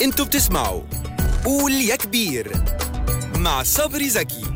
انتوا بتسمعوا قول يا كبير مع صبري زكي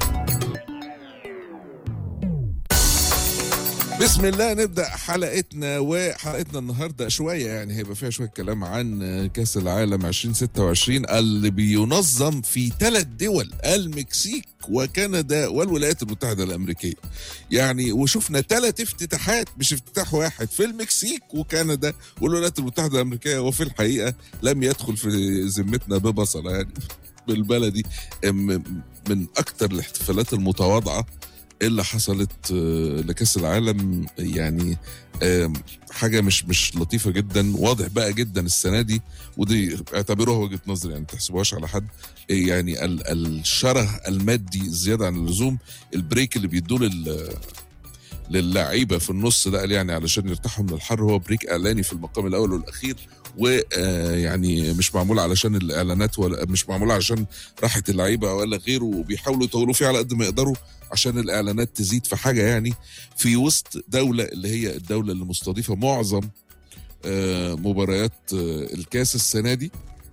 بسم الله نبدا حلقتنا وحلقتنا النهارده شويه يعني هيبقى فيها شويه كلام عن كاس العالم 2026 اللي بينظم في ثلاث دول المكسيك وكندا والولايات المتحده الامريكيه. يعني وشفنا ثلاث افتتاحات مش افتتاح واحد في المكسيك وكندا والولايات المتحده الامريكيه وفي الحقيقه لم يدخل في ذمتنا ببصله يعني بالبلدي من اكثر الاحتفالات المتواضعه اللي حصلت لكاس العالم يعني حاجه مش مش لطيفه جدا واضح بقى جدا السنه دي ودي اعتبروها وجهه نظر يعني ما تحسبوهاش على حد يعني الشره المادي الزياده عن اللزوم البريك اللي بيدوه لل للعيبه في النص ده قال يعني علشان يرتاحوا من الحر هو بريك اعلاني في المقام الاول والاخير ويعني مش معمول علشان الاعلانات ولا مش معمول علشان راحه اللعيبه ولا غيره وبيحاولوا يطولوا فيه على قد ما يقدروا عشان الاعلانات تزيد في حاجه يعني في وسط دوله اللي هي الدوله اللي مستضيفه معظم مباريات الكاس السنه دي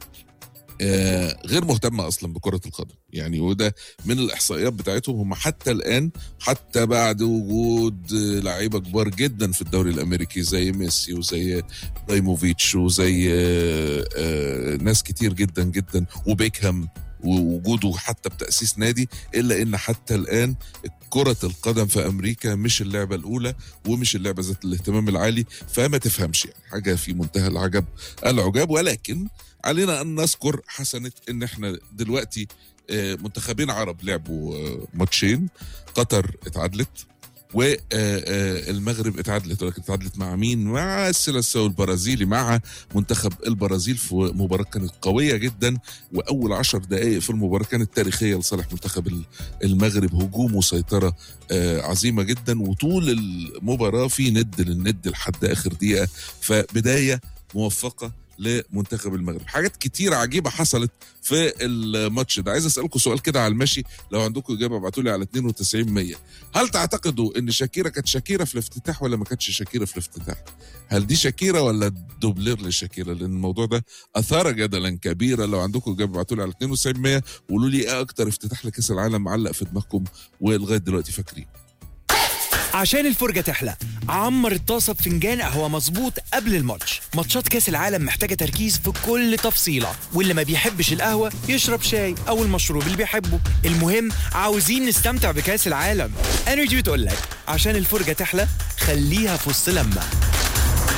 غير مهتمة أصلا بكرة القدم يعني وده من الإحصائيات بتاعتهم هم حتى الآن حتى بعد وجود لعيبة كبار جدا في الدوري الأمريكي زي ميسي وزي برايموفيتش وزي ناس كتير جدا جدا وبيكهام ووجوده حتى بتأسيس نادي إلا إن حتى الآن كرة القدم في أمريكا مش اللعبة الأولى ومش اللعبة ذات الاهتمام العالي فما تفهمش يعني حاجة في منتهى العجب العجاب ولكن علينا أن نذكر حسنة إن إحنا دلوقتي منتخبين عرب لعبوا ماتشين قطر اتعادلت والمغرب اتعادلت ولكن اتعادلت مع مين؟ مع السلساو البرازيلي مع منتخب البرازيل في مباراة كانت قوية جدا وأول عشر دقائق في المباراة كانت تاريخية لصالح منتخب المغرب هجوم وسيطرة عظيمة جدا وطول المباراة في ند للند لحد آخر دقيقة فبداية موفقة لمنتخب المغرب حاجات كتير عجيبه حصلت في الماتش ده عايز اسالكم سؤال كده على المشي لو عندكم اجابه ابعتوا لي على 92 100 هل تعتقدوا ان شاكيرا كانت شاكيرا في الافتتاح ولا ما كانتش شاكيرا في الافتتاح هل دي شاكيرا ولا دوبلير لشاكيرا لان الموضوع ده اثار جدلا كبيرا لو عندكم اجابه ابعتوا لي على 92 100 وقولوا لي ايه اكتر افتتاح لكاس العالم معلق في دماغكم ولغايه دلوقتي فاكرين عشان الفرجة تحلى عمر الطاسة بفنجان قهوة مظبوط قبل الماتش ماتشات كاس العالم محتاجة تركيز في كل تفصيلة واللي ما بيحبش القهوة يشرب شاي أو المشروب اللي بيحبه المهم عاوزين نستمتع بكاس العالم انرجي بتقول لك عشان الفرجة تحلى خليها في وسط لما